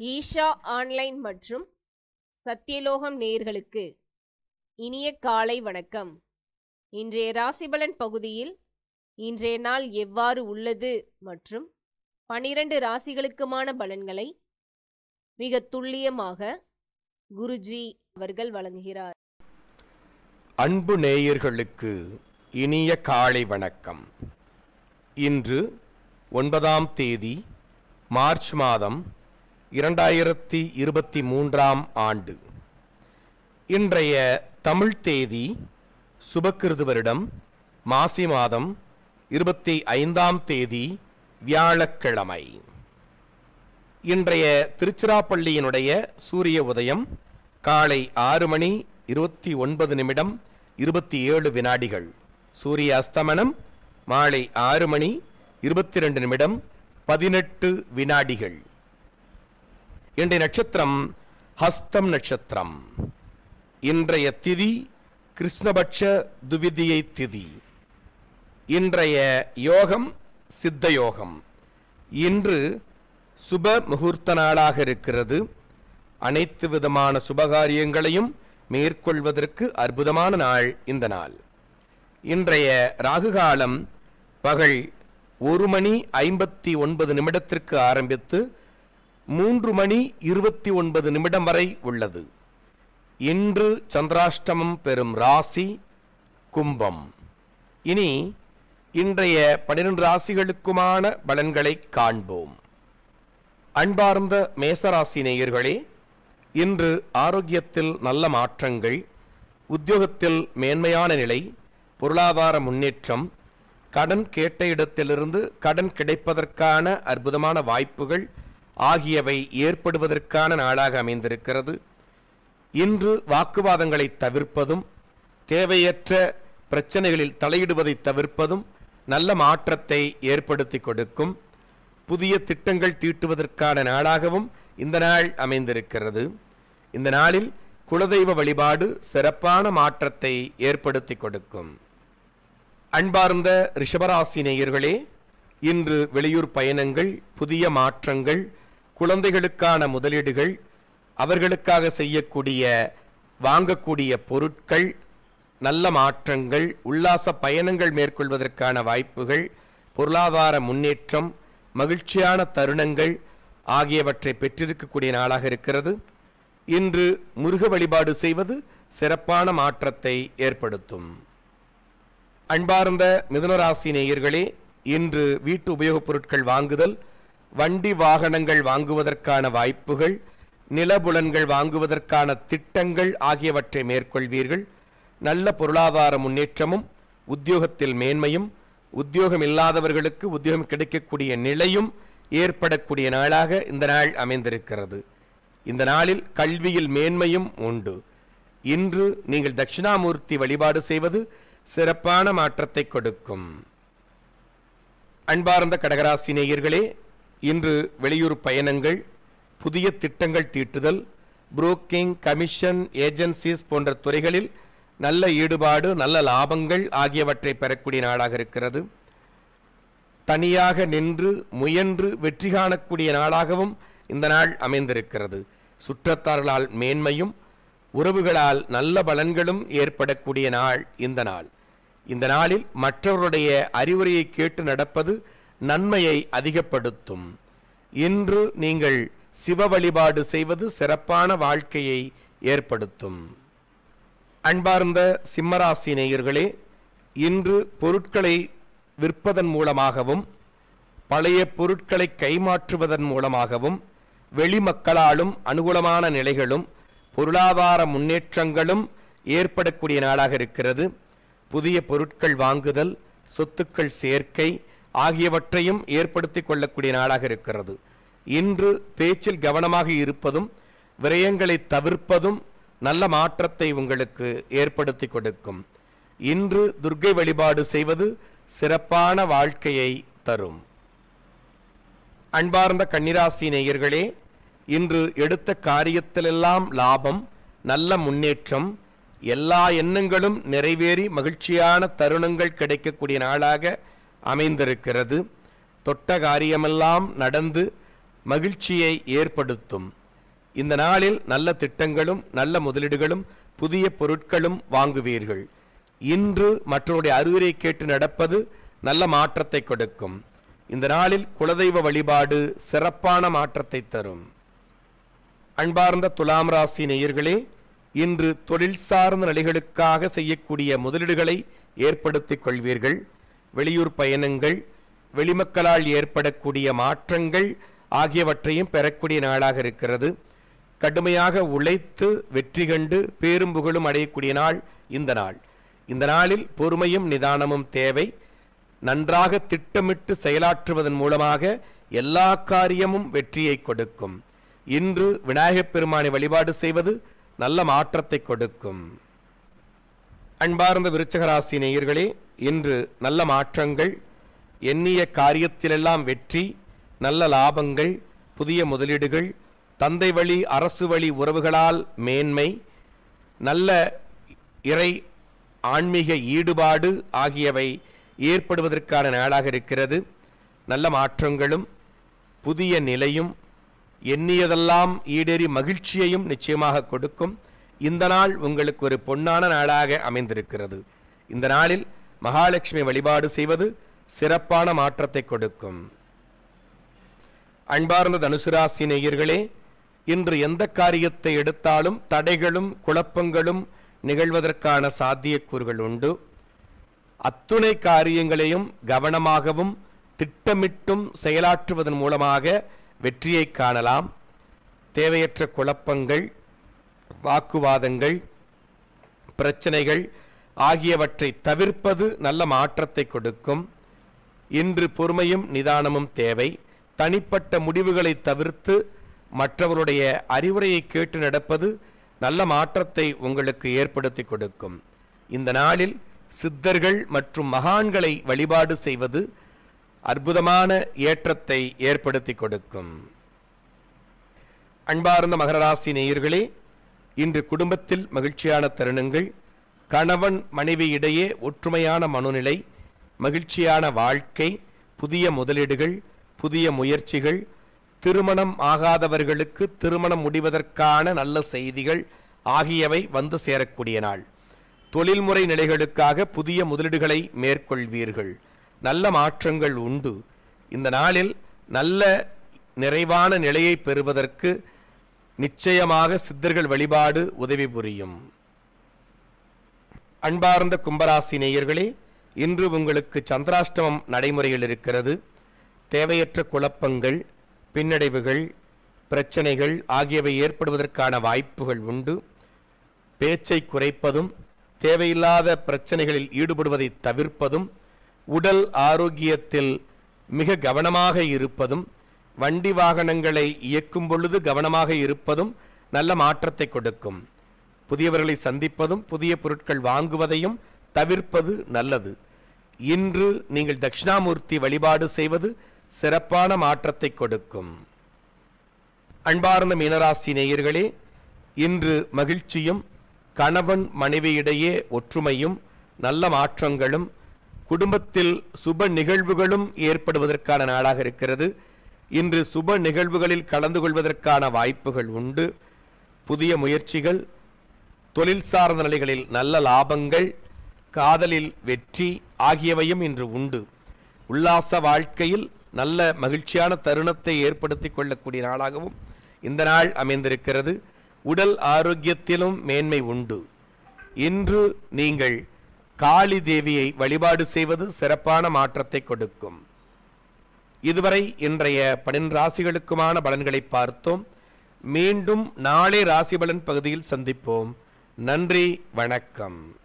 Isha online மற்றும் சத்தியலோகம் நேயர்களுக்கு இனிய காலை வணக்கம் இன்றைய ராசிபலன் பகுதியில் இன்றைய நாள் எவ்வாறு உள்ளது மற்றும் பனிரெண்டு ராசிகளுக்குமான பலன்களை மிக துல்லியமாக குருஜி அவர்கள் வழங்குகிறார் அன்பு நேயர்களுக்கு இனிய காலை வணக்கம் இன்று ஒன்பதாம் தேதி மார்ச் மாதம் இரண்டாயிரத்தி இருபத்தி மூன்றாம் ஆண்டு இன்றைய தமிழ் தேதி சுபக்கிருது வருடம் மாசி மாதம் இருபத்தி ஐந்தாம் தேதி வியாழக்கிழமை இன்றைய திருச்சிராப்பள்ளியினுடைய சூரிய உதயம் காலை ஆறு மணி இருபத்தி ஒன்பது நிமிடம் இருபத்தி ஏழு வினாடிகள் சூரிய அஸ்தமனம் மாலை ஆறு மணி இருபத்தி ரெண்டு நிமிடம் பதினெட்டு வினாடிகள் இன்றைய நட்சத்திரம் ஹஸ்தம் நட்சத்திரம் இன்றைய திதி கிருஷ்ணபட்ச துவிதியை திதி இன்றைய யோகம் சித்த யோகம் இன்று சுப முகூர்த்த நாளாக இருக்கிறது அனைத்து விதமான சுபகாரியங்களையும் மேற்கொள்வதற்கு அற்புதமான நாள் இந்த நாள் இன்றைய ராகுகாலம் பகல் ஒரு மணி ஐம்பத்தி ஒன்பது நிமிடத்திற்கு ஆரம்பித்து மூன்று மணி இருபத்தி ஒன்பது நிமிடம் வரை உள்ளது இன்று சந்திராஷ்டமம் பெறும் ராசி கும்பம் இனி இன்றைய பன்னிரண்டு ராசிகளுக்குமான பலன்களை காண்போம் அன்பார்ந்த மேசராசி நேயர்களே இன்று ஆரோக்கியத்தில் நல்ல மாற்றங்கள் உத்தியோகத்தில் மேன்மையான நிலை பொருளாதார முன்னேற்றம் கடன் கேட்ட இடத்திலிருந்து கடன் கிடைப்பதற்கான அற்புதமான வாய்ப்புகள் ஆகியவை ஏற்படுவதற்கான நாளாக அமைந்திருக்கிறது இன்று வாக்குவாதங்களை தவிர்ப்பதும் தேவையற்ற பிரச்சனைகளில் தலையிடுவதை தவிர்ப்பதும் நல்ல மாற்றத்தை ஏற்படுத்தி கொடுக்கும் புதிய திட்டங்கள் தீட்டுவதற்கான நாளாகவும் இந்த நாள் அமைந்திருக்கிறது இந்த நாளில் குலதெய்வ வழிபாடு சிறப்பான மாற்றத்தை ஏற்படுத்தி கொடுக்கும் அன்பார்ந்த ரிஷபராசி நேயர்களே இன்று வெளியூர் பயணங்கள் புதிய மாற்றங்கள் குழந்தைகளுக்கான முதலீடுகள் அவர்களுக்காக செய்யக்கூடிய வாங்கக்கூடிய பொருட்கள் நல்ல மாற்றங்கள் உல்லாச பயணங்கள் மேற்கொள்வதற்கான வாய்ப்புகள் பொருளாதார முன்னேற்றம் மகிழ்ச்சியான தருணங்கள் ஆகியவற்றை பெற்றிருக்கக்கூடிய நாளாக இருக்கிறது இன்று முருக வழிபாடு செய்வது சிறப்பான மாற்றத்தை ஏற்படுத்தும் அன்பார்ந்த மிதுனராசி நேயர்களே இன்று வீட்டு உபயோகப் பொருட்கள் வாங்குதல் வண்டி வாகனங்கள் வாங்குவதற்கான வாய்ப்புகள் நிலபுலன்கள் வாங்குவதற்கான திட்டங்கள் ஆகியவற்றை மேற்கொள்வீர்கள் நல்ல பொருளாதார முன்னேற்றமும் உத்தியோகத்தில் மேன்மையும் உத்தியோகம் இல்லாதவர்களுக்கு உத்தியோகம் கிடைக்கக்கூடிய நிலையும் ஏற்படக்கூடிய நாளாக இந்த நாள் அமைந்திருக்கிறது இந்த நாளில் கல்வியில் மேன்மையும் உண்டு இன்று நீங்கள் தட்சிணாமூர்த்தி வழிபாடு செய்வது சிறப்பான மாற்றத்தை கொடுக்கும் அன்பார்ந்த கடகராசி நேயர்களே இன்று வெளியூர் பயணங்கள் புதிய திட்டங்கள் தீட்டுதல் புரோக்கிங் கமிஷன் ஏஜென்சிஸ் போன்ற துறைகளில் நல்ல ஈடுபாடு நல்ல லாபங்கள் ஆகியவற்றை பெறக்கூடிய நாளாக இருக்கிறது தனியாக நின்று முயன்று வெற்றி காணக்கூடிய நாளாகவும் இந்த நாள் அமைந்திருக்கிறது சுற்றத்தார்களால் மேன்மையும் உறவுகளால் நல்ல பலன்களும் ஏற்படக்கூடிய நாள் இந்த நாள் இந்த நாளில் மற்றவருடைய அறிவுரையை கேட்டு நடப்பது நன்மையை அதிகப்படுத்தும் இன்று நீங்கள் சிவ வழிபாடு செய்வது சிறப்பான வாழ்க்கையை ஏற்படுத்தும் அன்பார்ந்த சிம்மராசி நேயர்களே இன்று பொருட்களை விற்பதன் மூலமாகவும் பழைய பொருட்களை கைமாற்றுவதன் மூலமாகவும் வெளிமக்களாலும் அனுகூலமான நிலைகளும் பொருளாதார முன்னேற்றங்களும் ஏற்படக்கூடிய நாளாக இருக்கிறது புதிய பொருட்கள் வாங்குதல் சொத்துக்கள் சேர்க்கை ஆகியவற்றையும் ஏற்படுத்தி கொள்ளக்கூடிய நாளாக இருக்கிறது இன்று பேச்சில் கவனமாக இருப்பதும் விரயங்களை தவிர்ப்பதும் நல்ல மாற்றத்தை உங்களுக்கு ஏற்படுத்தி கொடுக்கும் இன்று துர்க்கை வழிபாடு செய்வது சிறப்பான வாழ்க்கையை தரும் அன்பார்ந்த கன்னிராசி நேயர்களே இன்று எடுத்த காரியத்திலெல்லாம் லாபம் நல்ல முன்னேற்றம் எல்லா எண்ணங்களும் நிறைவேறி மகிழ்ச்சியான தருணங்கள் கிடைக்கக்கூடிய நாளாக அமைந்திருக்கிறது தொட்ட காரியமெல்லாம் நடந்து மகிழ்ச்சியை ஏற்படுத்தும் இந்த நாளில் நல்ல திட்டங்களும் நல்ல முதலீடுகளும் புதிய பொருட்களும் வாங்குவீர்கள் இன்று மற்றவருடைய அறிவுரை கேட்டு நடப்பது நல்ல மாற்றத்தை கொடுக்கும் இந்த நாளில் குலதெய்வ வழிபாடு சிறப்பான மாற்றத்தை தரும் அன்பார்ந்த துலாம் ராசி நேயர்களே இன்று தொழில் சார்ந்த நிலைகளுக்காக செய்யக்கூடிய முதலீடுகளை ஏற்படுத்திக் கொள்வீர்கள் வெளியூர் பயணங்கள் வெளிமக்களால் ஏற்படக்கூடிய மாற்றங்கள் ஆகியவற்றையும் பெறக்கூடிய நாளாக இருக்கிறது கடுமையாக உழைத்து வெற்றி கண்டு பேரும் புகழும் அடையக்கூடிய நாள் இந்த நாள் இந்த நாளில் பொறுமையும் நிதானமும் தேவை நன்றாக திட்டமிட்டு செயலாற்றுவதன் மூலமாக எல்லா காரியமும் வெற்றியை கொடுக்கும் இன்று விநாயகப் பெருமானை வழிபாடு செய்வது நல்ல மாற்றத்தை கொடுக்கும் அன்பார்ந்த விருச்சகராசி நேயர்களே இன்று நல்ல மாற்றங்கள் எண்ணிய காரியத்திலெல்லாம் வெற்றி நல்ல லாபங்கள் புதிய முதலீடுகள் தந்தை வழி அரசு வழி உறவுகளால் மேன்மை நல்ல இறை ஆன்மீக ஈடுபாடு ஆகியவை ஏற்படுவதற்கான நாளாக இருக்கிறது நல்ல மாற்றங்களும் புதிய நிலையும் எண்ணியதெல்லாம் ஈடேறி மகிழ்ச்சியையும் நிச்சயமாக கொடுக்கும் இந்த நாள் உங்களுக்கு ஒரு பொன்னான நாளாக அமைந்திருக்கிறது இந்த நாளில் மகாலட்சுமி வழிபாடு செய்வது சிறப்பான மாற்றத்தை கொடுக்கும் அன்பார்ந்த தனுசு ராசி நேயர்களே இன்று எந்த காரியத்தை எடுத்தாலும் தடைகளும் குழப்பங்களும் நிகழ்வதற்கான சாத்தியக்கூறுகள் உண்டு அத்துணை காரியங்களையும் கவனமாகவும் திட்டமிட்டும் செயலாற்றுவதன் மூலமாக வெற்றியை காணலாம் தேவையற்ற குழப்பங்கள் வாக்குவாதங்கள் பிரச்சனைகள் ஆகியவற்றை தவிர்ப்பது நல்ல மாற்றத்தை கொடுக்கும் இன்று பொறுமையும் நிதானமும் தேவை தனிப்பட்ட முடிவுகளை தவிர்த்து மற்றவருடைய அறிவுரையை கேட்டு நடப்பது நல்ல மாற்றத்தை உங்களுக்கு ஏற்படுத்தி கொடுக்கும் இந்த நாளில் சித்தர்கள் மற்றும் மகான்களை வழிபாடு செய்வது அற்புதமான ஏற்றத்தை ஏற்படுத்தி கொடுக்கும் அன்பார்ந்த மகராசி நேயர்களே இன்று குடும்பத்தில் மகிழ்ச்சியான தருணங்கள் கணவன் மனைவி இடையே ஒற்றுமையான மனோநிலை மகிழ்ச்சியான வாழ்க்கை புதிய முதலீடுகள் புதிய முயற்சிகள் திருமணம் ஆகாதவர்களுக்கு திருமணம் முடிவதற்கான நல்ல செய்திகள் ஆகியவை வந்து சேரக்கூடிய நாள் தொழில்முறை நிலைகளுக்காக புதிய முதலீடுகளை மேற்கொள்வீர்கள் நல்ல மாற்றங்கள் உண்டு இந்த நாளில் நல்ல நிறைவான நிலையை பெறுவதற்கு நிச்சயமாக சித்தர்கள் வழிபாடு உதவி புரியும் அன்பார்ந்த கும்பராசி நேயர்களே இன்று உங்களுக்கு சந்திராஷ்டமம் நடைமுறையில் இருக்கிறது தேவையற்ற குழப்பங்கள் பின்னடைவுகள் பிரச்சனைகள் ஆகியவை ஏற்படுவதற்கான வாய்ப்புகள் உண்டு பேச்சை குறைப்பதும் தேவையில்லாத பிரச்சனைகளில் ஈடுபடுவதை தவிர்ப்பதும் உடல் ஆரோக்கியத்தில் மிக கவனமாக இருப்பதும் வண்டி வாகனங்களை இயக்கும் பொழுது கவனமாக இருப்பதும் நல்ல மாற்றத்தை கொடுக்கும் புதியவர்களை சந்திப்பதும் புதிய பொருட்கள் வாங்குவதையும் தவிர்ப்பது நல்லது இன்று நீங்கள் தட்சிணாமூர்த்தி வழிபாடு செய்வது சிறப்பான மாற்றத்தை கொடுக்கும் அன்பார்ந்த மீனராசி நேயர்களே இன்று மகிழ்ச்சியும் கணவன் மனைவியிடையே ஒற்றுமையும் நல்ல மாற்றங்களும் குடும்பத்தில் சுப நிகழ்வுகளும் ஏற்படுவதற்கான நாளாக இருக்கிறது இன்று சுப நிகழ்வுகளில் கலந்து கொள்வதற்கான வாய்ப்புகள் உண்டு புதிய முயற்சிகள் தொழில் சார்ந்த நிலைகளில் நல்ல லாபங்கள் காதலில் வெற்றி ஆகியவையும் இன்று உண்டு உல்லாச வாழ்க்கையில் நல்ல மகிழ்ச்சியான தருணத்தை ஏற்படுத்தி கொள்ளக்கூடிய நாளாகவும் இந்த நாள் அமைந்திருக்கிறது உடல் ஆரோக்கியத்திலும் மேன்மை உண்டு இன்று நீங்கள் காளி தேவியை வழிபாடு செய்வது சிறப்பான மாற்றத்தை கொடுக்கும் இதுவரை இன்றைய பனிரெண்டு ராசிகளுக்குமான பலன்களை பார்த்தோம் மீண்டும் நாளை ராசி பலன் பகுதியில் சந்திப்போம் நன்றி வணக்கம்